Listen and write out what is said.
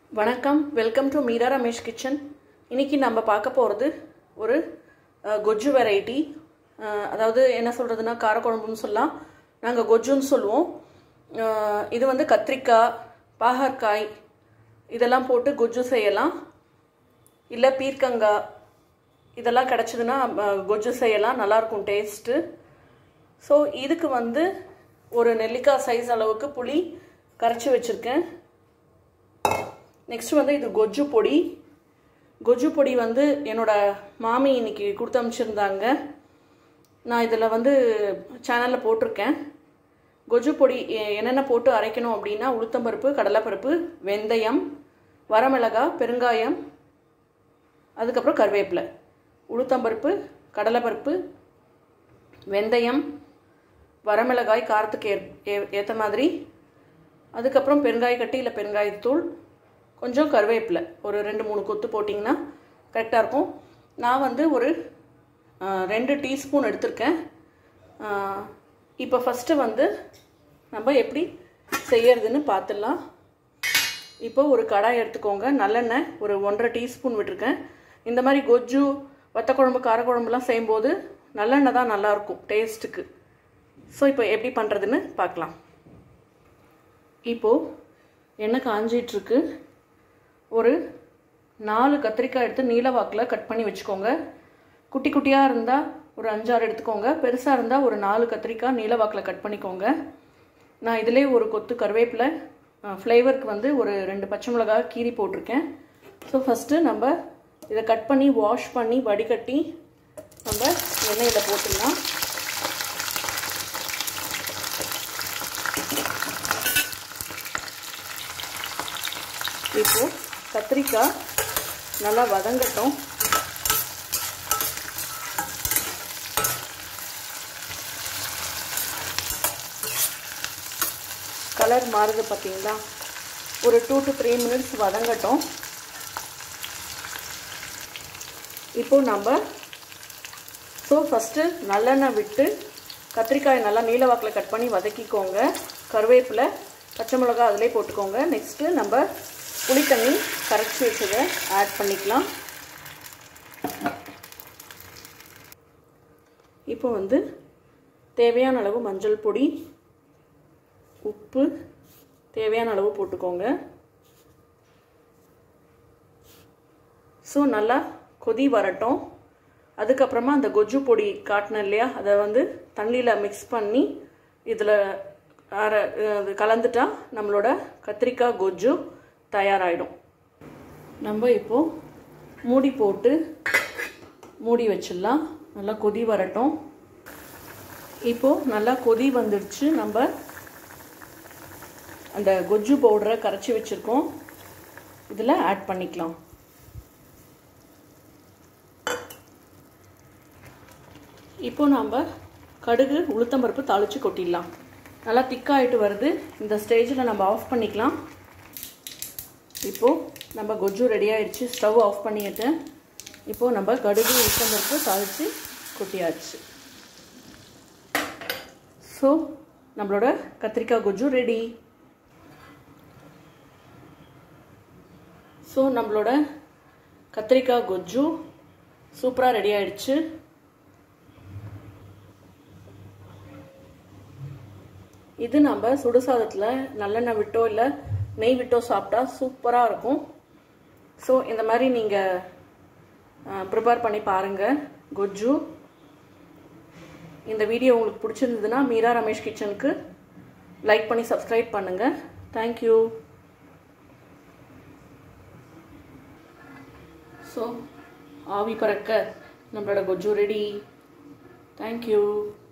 வணக்கம் welcome to Meera Ramesh kitchen இன்னைக்கு நம்ம பார்க்க போகிறது ஒரு அஹ், கொஜ்ஜு வெரைட்டி அதாவது என்ன சொல்கிறதுனா காரக்குழம்புன்னு சொல்லலாம் நாங்கள் கொஜ்ஜுன்னு சொல்லுவோம் அஹ், இது வந்து கத்திரிக்காய் பாகற்காய் இதெல்லாம் போட்டு கொஜ்ஜு செய்யலாம் இல்லை பீர்க்கங்காய் இதெல்லாம் கிடச்சிதுன்னா அஹ், கொஜ்ஜு செய்யலாம் நல்லாயிருக்கும் டேஸ்ட்டு ஸோ இதுக்கு வந்து ஒரு நெல்லிக்காய் சைஸ் அளவுக்கு புளி கரைச்சி வச்சுருக்கேன் நெக்ஸ்ட் வந்து இது கொஜ்ஜு பொடி கொஜ்ஜு பொடி வந்து என்னோட மாமி இன்னைக்கு கொடுத்து அனுப்பிச்சிருந்தாங்க நான் இதில் வந்து சேனலில் போட்டிருக்கேன் கொஜ்ஜு பொடி எ- என்னென்ன போட்டு அரைக்கணும் அப்படின்னா உளுத்தம்பருப்பு கடலைப்பருப்பு வெந்தயம் வரமிளகாய் பெருங்காயம் அதுக்கப்புறம் கருவேப்பிலை உளுத்தம்பருப்பு கடலைப்பருப்பு வெந்தயம் வரமிளகாய் காரத்துக்கு ஏ ஏற்ற மாதிரி அதுக்கப்புறம் பெருங்காய கட்டி இல்லை பெருங்காயத்தூள் கொஞ்சம் கருவேப்பிலை ஒரு ரெண்டு மூணு கொத்து போட்டிங்கன்னா கரெக்டாக இருக்கும் நான் வந்து ஒரு ஆ, ரெண்டு டீஸ்பூன் எடுத்திருக்கேன் இப்போ ஃபஸ்ட்டு வந்து நம்ம எப்படி செய்யறதுன்னு பார்த்துடலாம் இப்போ ஒரு கடாய் எடுத்துக்கோங்க நல்லெண்ணெய் ஒரு ஒன்றரை டீஸ்பூன் விட்டுருக்கேன் இந்த மாதிரி கொஜ்ஜு வத்த குழம்பு காரக்குழம்புலாம் செய்யும்போது நல்லெண்ணெய் தான் நல்லாயிருக்கும் டேஸ்ட்டுக்கு ஸோ இப்போ எப்படி பண்ணுறதுன்னு பார்க்கலாம் இப்போது எண்ணெய் காஞ்சிட்ருக்கு ஒரு நாலு கத்திரிக்காய் எடுத்து நீல வாக்கில் கட் பண்ணி வச்சுக்கோங்க குட்டி குட்டியாக இருந்தால் ஒரு அஞ்சாறு எடுத்துக்கோங்க பெருசாக இருந்தால் ஒரு நாலு கத்திரிக்காய் நீல வாக்கில் கட் பண்ணிக்கோங்க நான் இதிலே ஒரு கொத்து கருவேப்பிலை ஃப்ளேவருக்கு வந்து ஒரு ரெண்டு பச்சை மிளகாய் கீரி போட்டிருக்கேன் ஸோ ஃபஸ்ட்டு நம்ம இதை கட் பண்ணி வாஷ் பண்ணி வடிகட்டி நம்ம எண்ணெயில் போட்டுடலாம் இப்போ கத்திரிக்காய் நல்லா வதங்கட்டும் கலர் மாறுது பார்த்தீங்களா ஒரு டூ டு த்ரீ மினிட்ஸ் வதங்கட்டும் இப்போ நம்ம ஸோ ஃபஸ்ட்டு நல்லெண்ணெய் விட்டு கத்திரிக்காய் நல்லா நீல வாக்கில் கட் பண்ணி வதக்கிக்கோங்க கருவேப்பிலை பச்சை மிளகா அதிலே போட்டுக்கோங்க நெக்ஸ்ட்டு நம்ம புளி தண்ணி கரைச்சி வச்சதை ஆட் பண்ணிக்கலாம் இப்போ வந்து தேவையான அளவு மஞ்சள் பொடி உப்பு தேவையான அளவு போட்டுக்கோங்க ஸோ நல்லா கொதி வரட்டும் அதுக்கப்புறமா அந்த கொஜ்ஜு பொடி காட்டினேன் இல்லையா அதை வந்து தண்ணியில் மிக்ஸ் பண்ணி இதில் அர இது கலந்துட்டா நம்மளோட கத்திரிக்காய் கொஜ்ஜு தயாராகிடும் நம்ம இப்போது மூடி போட்டு மூடி வச்சிடலாம் நல்லா கொதி வரட்டும் இப்போது நல்லா கொதி வந்துடுச்சு நம்ம அந்த கொஜ்ஜு பவுடரை கரைச்சி வச்சுருக்கோம் இதில் ஆட் பண்ணிக்கலாம் இப்போ நாம் கடுகு உளுத்தம்பருப்பு தாளித்து கொட்டிடலாம் நல்லா திக்காயிட்டு வருது இந்த ஸ்டேஜில் நம்ம ஆஃப் பண்ணிக்கலாம் இப்போது நம்ம கொஜ்ஜு ரெடி ஆயிடுச்சு ஸ்டவ் ஆஃப் பண்ணிட்டு இப்போது நம்ம கடுகு உளுத்தம்பருப்பு தாளித்து கொட்டியாச்சு ஸோ நம்மளோட கத்திரிக்காய் கொஜ்ஜு ரெடி ஸோ நம்மளோட கத்திரிக்காய் கொஜ்ஜு சூப்பராக ரெடி ஆயிடுச்சு இது நம்ம சுடுசாதத்தில் நல்லெண்ணெய் விட்டோ இல்லை நெய் விட்டோ சாப்பிட்டா சூப்பராக இருக்கும் ஸோ இந்த மாதிரி நீங்கள் ப்ரிப்பேர் பண்ணி பாருங்கள் கொஜ்ஜு இந்த வீடியோ உங்களுக்கு பிடிச்சிருந்ததுன்னா மீரா ரமேஷ் கிச்சனுக்கு லைக் பண்ணி சப்ஸ்கிரைப் பண்ணுங்கள் தேங்க்யூ ஸோ ஆவி பறக்க நம்மளோட கொஜ்ஜு ரெடி தேங்க்யூ